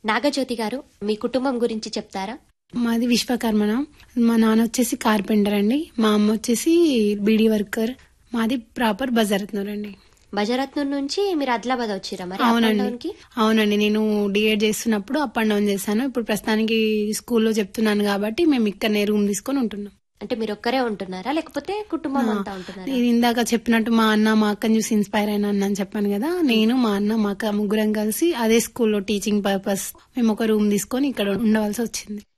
నాగజ్యోతి గారు మీ కుటుంబం గురించి చెప్తారా మాది విశ్వకర్మన మా నాన్న వచ్చేసి కార్పెంటర్ అండి మా అమ్మ వచ్చేసి బీడీ వర్కర్ మాది ప్రాపర్ బజారత్నూర్ అండి బజరత్నం నుంచి మీరు ఆదిలాబాద్ వచ్చిరా మరి up and అవునండి down కి అవునండి నేను డిఎడ్ చేస్తున్నప్పుడు అప్ అండ్ డౌన్ చేశాను ఇప్పుడు ప్రస్తుతానికి స్కూల్లో చెప్తున్నాను కాబట్టి మేము ఇక్కడనే రూమ్ తీసుకొని ఉంటున్నాం అంటే మీరు ఒక్కరే ఉంటున్నారా లేకపోతే కుటుంబం అంతా ఉంటున్నారా నేను ఇందాక చెప్పినట్టు మా అన్న మా అక్కని చూసి ఇన్స్పైర్ అయినా అని చెప్పాను కదా నేను మా అన్న మా అక్క ముగ్గురం కలిసి అదే స్కూల్లో టీచింగ్ పర్పస్ మేము ఒక రూమ్ తీసుకొని ఇక్కడ ఉండవలసి వచ్చింది